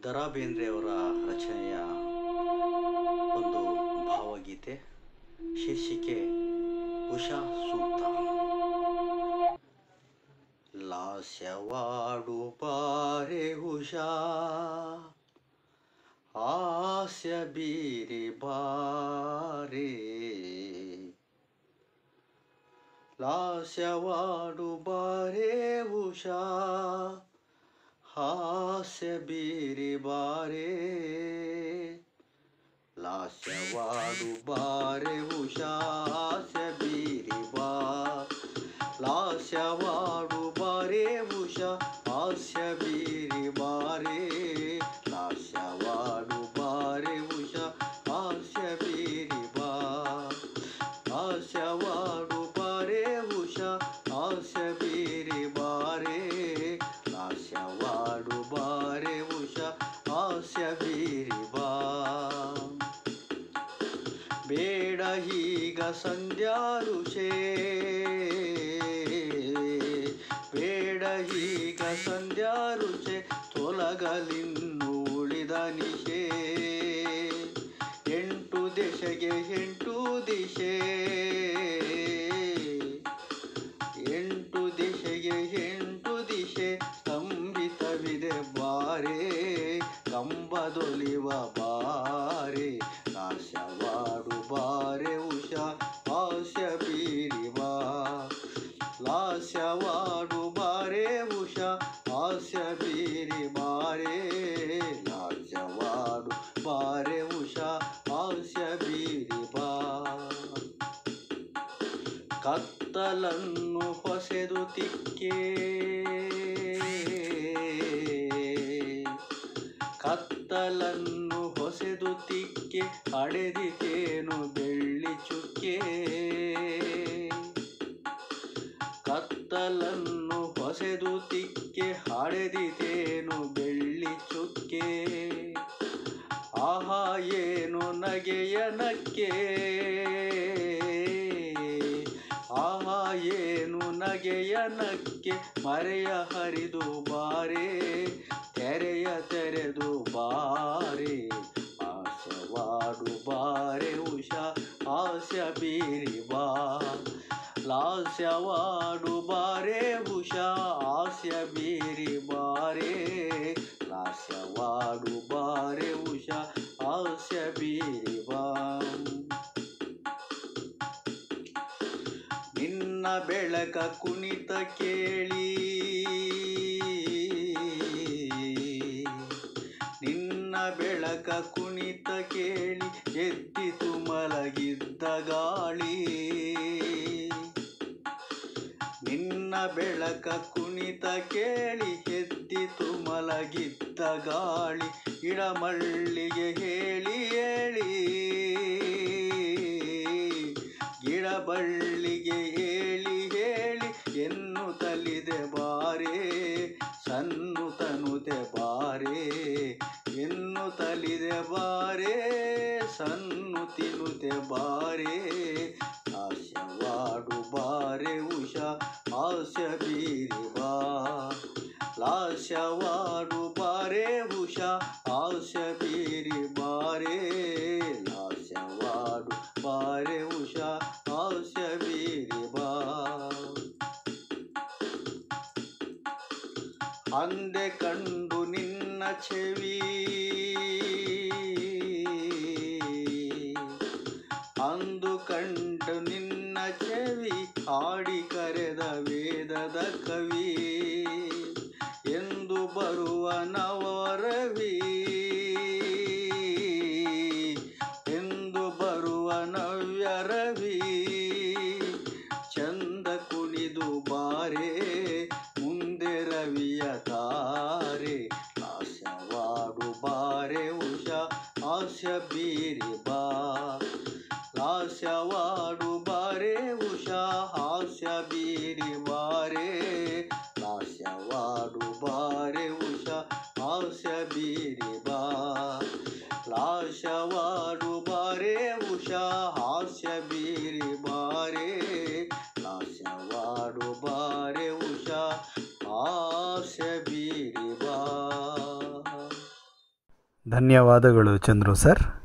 the ರಾ ಬೇಂದ್ರೆಯವರ ರಚನೆಯ ಒಂದು ಭಾವಗೀತೆ ಶೀರ್ಷಿಕೆ ಉಷಾ ಸೂಕ್ತ ಲಾಸ್ಯವಾಡು ಬಾರೆ ಉಷಾ ಹಾಸ್ಯ ಬೀರಿ ಬಾರೆ ಲಾಸ್ಯವಾಡು ಬಾರೆ ಉಷಾ ಹಾಸ್ಯ ಬೀರಿ ಬಾರೆ ಲಾಸ್ಯವಾಡು ಬಾರೆ ಉಷಾ ಹಾಸ್ಯ ಬೀರಿ ಬಾ ಲಾಸ್ಯವಾಡು ಬಾರೆ ಉಷಾ ಹಾಸ್ಯ ಬೀರಿ ಬಾರೆ ಲಾಸ್ಯವಾಡು ಬಾರೆ ಉಷಾ ಹಾಸ್ಯ ಬೀರಿ ಬಾ ಹಾಸ್ಯವಾಡು ಬಾರೆ ಉಷಾ ಹಾಸ್ಯ ಬೀರಿ ಬಾರೆ ಹಾಸ್ಯವಾಡು ಬಾರೆ ಉಷಾ ಹಾಸ್ಯ ಬೀರಿ ಬಾ ಬೇಡ ಈಗ ಸಂಧ್ಯಾರುಷೆ ಬೇಡ ಈಗ ಸಂಧ್ಯಾರುಷೆ ತೊಲಗಲಿನ್ನು ಉಳಿದ ನಿಶೆ ಎಂಟು ದೆಸೆಗೆ ಎಂಟು ದಿಶೆ ಎಂಟು ದಿಶೆಗೆ ಎಂಟು ದಿಶೆ ಸ್ತಂಭಿತವಿದೆ ಬಾರೆ ಕಂಬದೊಲಿವ ಬಾರೆ ನಾಶವಾಡು ಬಾರೆ ಉಷಾ ಹಾಸ್ಯ ಬೀರಿ ಬಾ ಲಾಸ್ಯವಾಡು ಬಾರೆ ಉಷಾ ಹಾಸ್ಯ ಬೀರಿ ಬಾರೆ ಲಾಸ್ಯವಾಡು ಬಾರೆ ಉಷಾ ಹಾಸ್ಯ ಬೀರಿ ಬಾ ಕತ್ತಲನ್ನು ಹೊಸೆದು ತಿಕ್ಕೆ ಕತ್ತಲನ್ನು ಹೊಸೆದು ತಿಕ್ಕೆ ಅಡೆದಿತೇನು ಬೆಳ್ಳಿ ಚುಕ್ಕೆ ಕತ್ತಲನ್ನು ಹೊಸೆದು ತಿಕ್ಕೆ ಹಡೆದಿತೇನು ಬೆಳ್ಳಿ ಚುಕ್ಕೆ ಆಹಾ ಏನು ನಗೆಯ ನಕ್ಕೆ ಆಹಾ ಏನು ನಗೆಯ ನಕ್ಕೆ ಮರೆಯ ಹರಿದು ಬಾರೆ ತೆರೆಯ ತೆರೆದು ಬಾರೆ ಆಸವಾಡು ಬಾರೆ ಉಷಾ ಹಾಸ್ಯ ಬೀರಿ ಬಾ ಲಾಸ್ಯವಾಡು ಬಾರೆ ಉಷಾ ಹಾಸ್ಯ ಬೀರಿ ಬಾರೆ ಲಾಸ್ಯವಾಡು ಬಾರೆ ಉಷಾ ಹಾಸ್ಯ ಬೀರಿ ಬಾ ನಿನ್ನ ಬೆಳಕ ಕುಣಿತ ಕೇಳಿ ನಿನ್ನ ಬೆಳಕ ಕುಣಿತ ಕೇಳಿ ಎದ್ದಿತು ಮಲಗಿದ್ದ ಗಾಳಿ ನಿನ್ನ ಬೆಳಕ ಕುಣಿತ ಕೇಳಿ ಎದ್ದಿತು ಮಲಗಿದ್ದ ಗಾಳಿ ಗಿಡಮಳ್ಳಿಗೆ ಹೇಳಿ ಹೇಳಿ ಗಿಡಬಳ್ಳಿಗೆ ಹೇಳಿ ಹೇಳಿ ಎನ್ನು ತಲಿದೆ ಬಾರೆ ಸನ್ನು ತನುತೆ ಬಾರೆ ಎನ್ನು ತಲಿದೆ ಬಾರೆ ಸನ್ನು ತಿನ್ನುತ್ತೆ ಬಾರೆ ಹಾಸ್ಯವಾಡು ಬಾರೆ ಉಷಾ ಹಾಸ್ಯ ಬೀರಿ ಬಾ ಲಾಸ್ಯವಾಡು ಬಾರೆ ಉಷಾ ಹಾಸ್ಯ ಬೀರಿ ಬಾರೆ ಲಾಸ್ಯವಾಡು ಬಾರೆ ಉಷಾ ಹಾಸ್ಯ ಬೀರಿ ಬಾ ಅಂದೆ ಕಂಡು ನಿನ್ನ ಚೆವಿ ಅಂದು ಕಂಡು ನಿನ್ನ ಚೆವಿ ಹಾಡಿ ಕರೆದ ವೇದದ ಕವಿ ಎಂದು ಬರುವ ನವರವಿ ಎಂದು ಬರುವ ನವ್ಯ ರವಿ ಚಂದ ಕುಣಿದು ಬಾರೆ ಮುಂದೆ ರವಿಯ ತಾರೆ ಹಾಸ್ಯವಾಡು ಬಾರೆ ಉಷಾ ಹಾಸ್ಯ ಬೀರಿ ಬಾ ಲಾಸ್ಯವಾಡು ಬಾರೆ ಉಷಾ ಹಾಸ್ಯ ಬೀರಿ ಬಾರೆ ಲಾಸ್ಯವಾಡು ಬಾರೆ ಉಷಾ ಹಾಸ್ಯ ಬೀರಿ ಬಾ ಲಾಸ್ಯವಾಡು ಬಾರೆ ಉಷಾ ಹಾಸ್ಯ ಬೀರಿ ಬಾರೆ ಲಾಸ್ಯವಾಡು ಬಾರೆ ಉಷಾ ಹಾಸ್ಯ ಬೀರಿ ಬಾ ಧನ್ಯವಾದಗಳು ಚಂದ್ರು ಸರ್